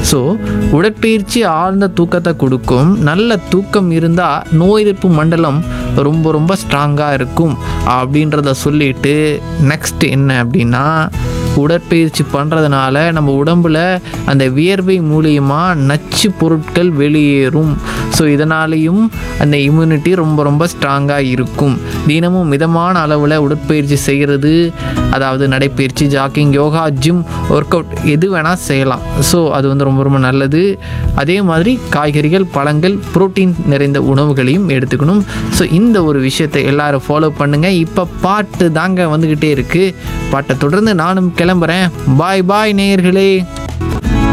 so உடற்பயிற்சி ஆழ்ந்த தூக்கத்தை கொடுக்கும் நல்ல தூக்கம் இருந்தால் நோய் எதிர்ப்பு மண்டலம் ரொம்ப ரொம்ப ஸ்ட்ராங்காக இருக்கும் அப்படின்றத சொல்லிட்டு நெக்ஸ்ட் என்ன அப்படின்னா உடற்பயிற்சி பண்ணுறதுனால நம்ம உடம்புல அந்த வியர்வை மூலியமா நச்சு பொருட்கள் வெளியேறும் ஸோ இதனாலேயும் அந்த இம்யூனிட்டி ரொம்ப ரொம்ப ஸ்ட்ராங்காக இருக்கும் தினமும் மிதமான அளவில் உடற்பயிற்சி செய்கிறது அதாவது நடைப்பயிற்சி jogging yoga gym workout எது வேணால் செய்யலாம் ஸோ அது வந்து ரொம்ப ரொம்ப நல்லது அதே மாதிரி காய்கறிகள் பழங்கள் புரோட்டீன் நிறைந்த உணவுகளையும் எடுத்துக்கணும் ஸோ இந்த ஒரு விஷயத்தை எல்லாரும் ஃபாலோ பண்ணுங்கள் இப்போ பாட்டு தாங்க வந்துக்கிட்டே இருக்குது பாட்டை தொடர்ந்து நானும் கிளம்புறேன் பாய் பாய் நேயர்களே